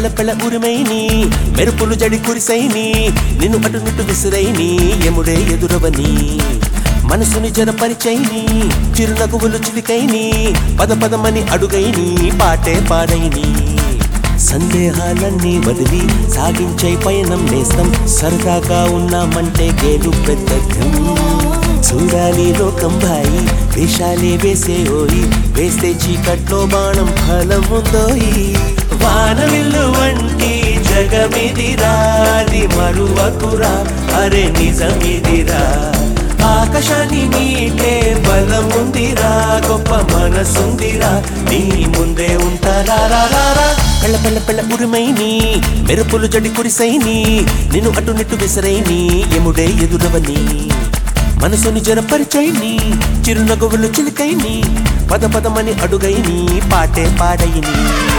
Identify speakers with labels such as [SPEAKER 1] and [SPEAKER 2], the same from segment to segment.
[SPEAKER 1] పెళ్ళ పెళ్ళ ఉరిమైని మెరుపులు జడి కురిసైని నిన్ను అటు నిట్టు విసిరైని ఎముడే ఎదురవని మనసుని జనపరిచైని చిరునగువులు చిలికైని పద పదమని అడుగైని పాటే పాడైని సందేహాలన్నీ వదిలి సాగించే పయనం నేస్తం సరదాగా ఉన్నామంటే గేలు పెద్దగం చూడాలి లోకం భాయి వేషాలే వేసే ఓయి వేస్తే చీకట్లో బాణం ఫలం ఉందోయి వానవిల్లు వంటి జగమిదిరా అది మరువకురా అరే నిజమిదిరా ఆకాశాన్ని మీటే బలం ఉందిరా గొప్ప మనసుందిరా నీ ముందే ఉంటారా రా, రా, రా. పెళ్ళ పెళ్ళ పెళ్ళ ఉరిమైని మెరుపులు జడి కురిసైని నిన్ను అటు నిట్టు విసరైని ఎముడే ఎదురవని మనసుని జరపరిచైని చిరునగవులు చిలికైని పద పదమని అడుగైని పాటే పాడైని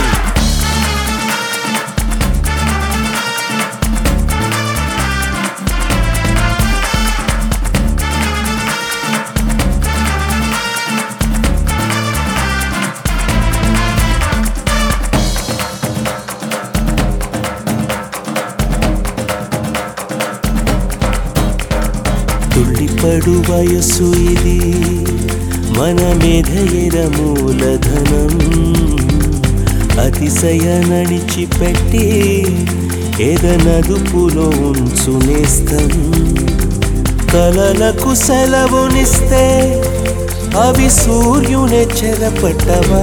[SPEAKER 1] తుళ్ళిపడు వయస్సు ఇది మన మేధయర మూలధనం అతిశయ నడిచిపెట్టి ఎదనదుపులో ఉంచునేస్తం కలలకు సెలవునిస్తే అవి సూర్యునే చెరపట్టవా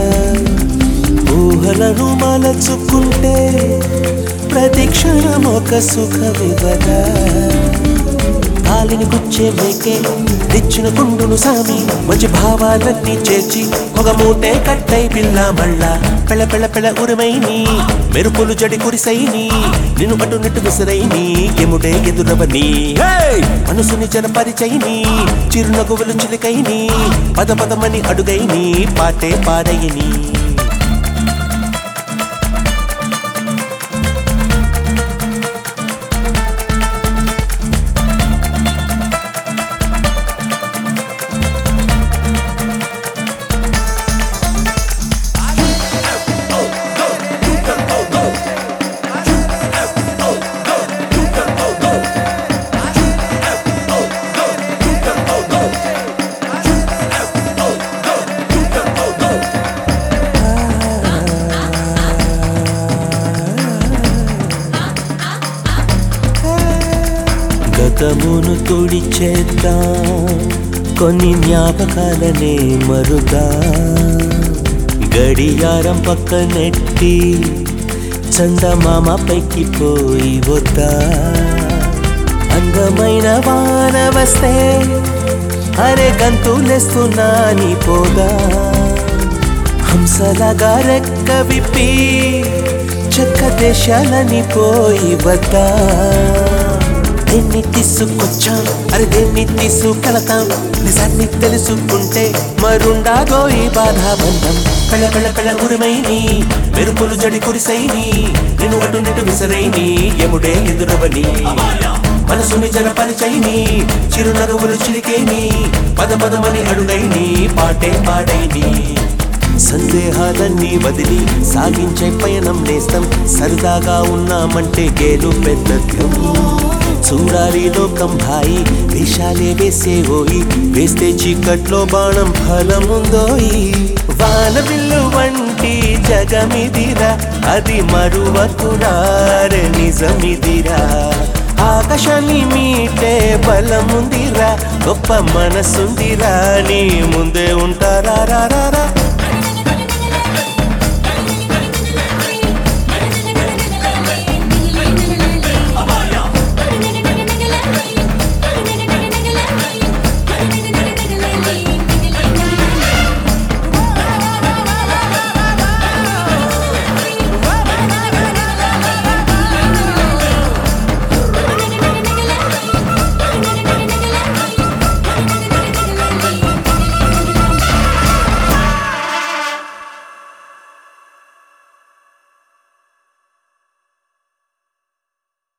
[SPEAKER 1] ఊహలను మలచుకుంటే ప్రతి క్షణం ఒక సుఖమివదా కాలిని గుచ్చే మేకే తెచ్చిన గుండును సామి మంచి భావాలన్నీ చేర్చి ఒక మూటే కట్టై పిల్ల మళ్ళా పెళ్ళ పెళ్ళ పెళ్ళ ఉరిమైని మెరుపులు జడి కురిసైని నిన్ను అటు నిట్టు విసిరైని ఎముడే ఎదురవని హేయ్! మనసుని జనపరిచైని చిరునగువులు చిలికైని పద పదమని అడుగైని పాటే పాడైని గతమును తుడిచేద్దాం కొన్ని జ్ఞాపకాలనే మరుదా గడియారం పక్క నెట్టి చందమామ పైకి పోయి వద్దా అందమైన వాన వస్తే అరే గంతులేస్తున్నా నీ పోగా హంసలాగా రెక్క విప్పి చెక్క దేశాలని పోయి వద్దా దేన్ని తీసుకొచ్చాం అరే దేన్ని తీసుకెళతాం నిజాన్ని తెలుసుకుంటే మరుండాగో ఈ బాధాబంధం పెళ్ళ పెళ్ళ పెళ్ళ ఉరిమైని మెరుపులు జడి కురిసైని నేను అటు నిటు విసరైని ఎముడే ఎదురవని మనసుని జనపరిచైని చిరునగవులు చిలికేని పద పదమని అడుగైని పాటే పాడైని సందేహాలన్నీ వదిలి సాగించే పయనం నేస్తం సరదాగా ఉన్నామంటే గేలు పెద్దత్యం చూడాలి లోకం భాయి వేషాలే వేసే ఓయి వేస్తే చీకట్లో బాణం ఫలముందోయి వాన బిల్లు వంటి జగమిదిరా అది మరువకురారే నిజమిదిరా ఆకాశాన్ని మీటే బలముందిరా గొప్ప మనసుందిరా నీ ముందే ఉంటారా రా రా రా